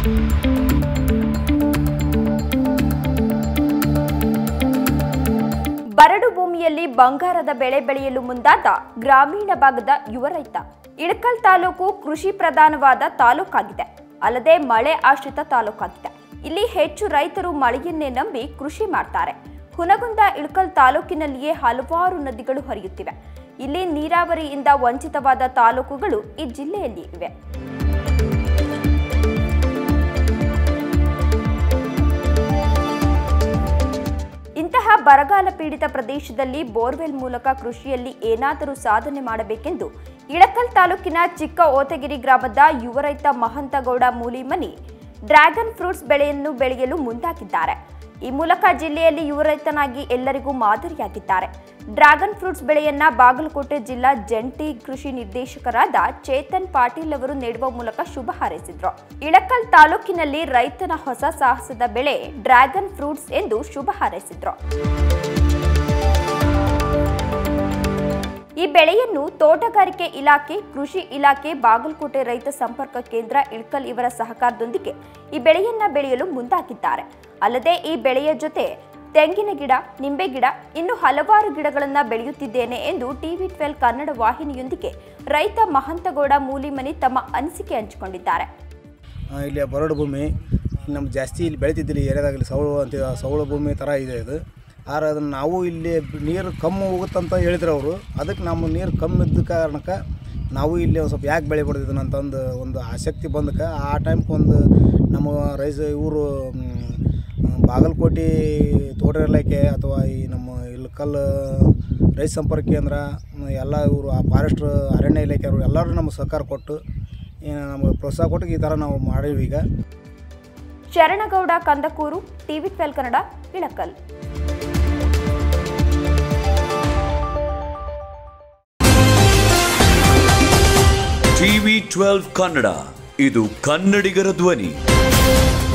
ಬರಡು ಭೂಮಿಯಲ್ಲಿ ಬಂಗಾರದ ಬೆಳೆ ಬೆಳೆಯಲು ಮುಂದಾದ ಗ್ರಾಮೀಣ ಭಾಗದ ಯುವ ರೈತ ಇಳಕಲ್ ತಾಲೂಕು ಕೃಷಿ ಪ್ರಧಾನವಾದ ತಾಲೂಕಾಗಿದೆ ಅಲ್ಲದೆ ಮಳೆ ಆಶ್ರಿತ ತಾಲೂಕಾಗಿದೆ ಇಲ್ಲಿ ಹೆಚ್ಚು ರೈತರು ಮಳೆಯನ್ನೇ ನಂಬಿ ಕೃಷಿ ಮಾಡ್ತಾರೆ ಹುನಗುಂದ ಇಳಕಲ್ ತಾಲೂಕಿನಲ್ಲಿಯೇ ಹಲವಾರು ನದಿಗಳು ಹರಿಯುತ್ತಿವೆ ಇಲ್ಲಿ ನೀರಾವರಿಯಿಂದ ವಂಚಿತವಾದ ತಾಲೂಕುಗಳು ಈ ಜಿಲ್ಲೆಯಲ್ಲಿ ಇವೆ ಇಂತಹ ಬರಗಾಲ ಪೀಡಿತ ಪ್ರದೇಶದಲ್ಲಿ ಬೋರ್ವೆಲ್ ಮೂಲಕ ಕೃಷಿಯಲ್ಲಿ ಏನಾದರೂ ಸಾಧನೆ ಮಾಡಬೇಕೆಂದು ಇಳಕಲ್ ತಾಲೂಕಿನ ಚಿಕ್ಕ ಓತಗಿರಿ ಗ್ರಾಮದ ಯುವ ರೈತ ಮಹಂತಗೌಡ ಮೂಲಿಮನಿ ಡ್ರ್ಯಾಗನ್ ಫ್ರೂಟ್ಸ್ ಬೆಳೆಯನ್ನು ಬೆಳೆಯಲು ಮುಂದಾಗಿದ್ದಾರೆ ಈ ಮೂಲಕ ಜಿಲ್ಲೆಯಲ್ಲಿ ಯುವ ರೈತನಾಗಿ ಎಲ್ಲರಿಗೂ ಮಾದರಿಯಾಗಿದ್ದಾರೆ ಡ್ರ್ಯಾಗನ್ ಫ್ರೂಟ್ಸ್ ಬೆಳೆಯನ್ನ ಬಾಗಲಕೋಟೆ ಜಿಲ್ಲಾ ಜಂಟಿ ಕೃಷಿ ನಿರ್ದೇಶಕರಾದ ಚೇತನ್ ಪಾಟೀಲ್ ಅವರು ನೆಡುವ ಮೂಲಕ ಶುಭ ಹಾರೈಸಿದ್ರು ಇಳಕಲ್ ತಾಲೂಕಿನಲ್ಲಿ ರೈತನ ಹೊಸ ಸಾಹಸದ ಬೆಳೆ ಡ್ರ್ಯಾಗನ್ ಫ್ರೂಟ್ಸ್ ಎಂದು ಶುಭ ಹಾರೈಸಿದ್ರು ಈ ಬೆಳೆಯನ್ನು ತೋಟಗಾರಿಕೆ ಇಲಾಖೆ ಕೃಷಿ ಇಲಾಖೆ ಬಾಗಲಕೋಟೆ ರೈತ ಸಂಪರ್ಕ ಕೇಂದ್ರ ಇಳ್ಕಲ್ ಇವರ ಸಹಕಾರದೊಂದಿಗೆ ಈ ಬೆಳೆಯನ್ನ ಬೆಳೆಯಲು ಮುಂದಾಗಿದ್ದಾರೆ ಅಲ್ಲದೆ ಈ ಬೆಳೆಯ ಜೊತೆ ತೆಂಗಿನ ಗಿಡ ನಿಂಬೆ ಗಿಡ ಇನ್ನು ಹಲವಾರು ಗಿಡಗಳನ್ನ ಬೆಳೆಯುತ್ತಿದ್ದೇನೆ ಎಂದು ಟಿವಿ ಟ್ವೆಲ್ ಕನ್ನಡ ವಾಹಿನಿಯೊಂದಿಗೆ ರೈತ ಮಹಂತಗೌಡ ಮೂಲಿಮನಿ ತಮ್ಮ ಅನಿಸಿಕೆ ಹಂಚಿಕೊಂಡಿದ್ದಾರೆ ಆ, ಇಲ್ಲಿ ಬರಡು ಭೂಮಿ ನಮ್ಮ ಜಾಸ್ತಿ ಇಲ್ಲಿ ಬೆಳಿತಿದ್ದಿಲ್ಲ ಈ ಏರಿಯಾದಾಗ ಇಲ್ಲಿ ಸೌಳು ಅಂತ ಸೌಳು ಭೂಮಿ ಥರ ಇದೆ ಇದು ಆದ್ರೆ ಅದನ್ನು ನಾವು ಇಲ್ಲಿ ನೀರು ಕಮ್ಮಿ ಹೋಗುತ್ತಂತ ಹೇಳಿದ್ರು ಅವರು ಅದಕ್ಕೆ ನಮ್ಮ ನೀರು ಕಮ್ಮಿ ಇದ್ದ ಕಾರಣಕ್ಕೆ ನಾವು ಇಲ್ಲಿ ಒಂದು ಸ್ವಲ್ಪ ಯಾಕೆ ಬೆಳೆ ಬಿಡ್ತಿದ್ದನ ಅಂತಂದು ಒಂದು ಆಸಕ್ತಿ ಬಂದಕ್ಕೆ ಆ ಟೈಮ್ಗೆ ಒಂದು ನಮ್ಮ ರೈಸ್ ಇವರು ಬಾಗಲಕೋಟೆ ತೋಟ ಇಲಾಖೆ ಅಥವಾ ಈ ನಮ್ಮ ಇಲ್ಕಲ್ ರೈತ ಸಂಪರ್ಕ ಕೇಂದ್ರ ಮ್, ಎಲ್ಲ ಇವರು ಆ ಫಾರೆಸ್ಟ್ ಅರಣ್ಯ ಇಲಾಖೆಯವರು ಎಲ್ಲರೂ ನಮಗೆ ಸಹಕಾರ ಕೊಟ್ಟು ಏನು ನಮಗೆ ಪ್ರೋತ್ಸಾಹ ಕೊಟ್ಟು ಈ ಥರ ನಾವು ಮಾಡೀವಿ ಈಗ Sharanagouda Kandakur TV twelve Kannada Ilkal TV twelve Kannada ಇದು ಕನ್ನಡಿಗರ ಧ್ವನಿ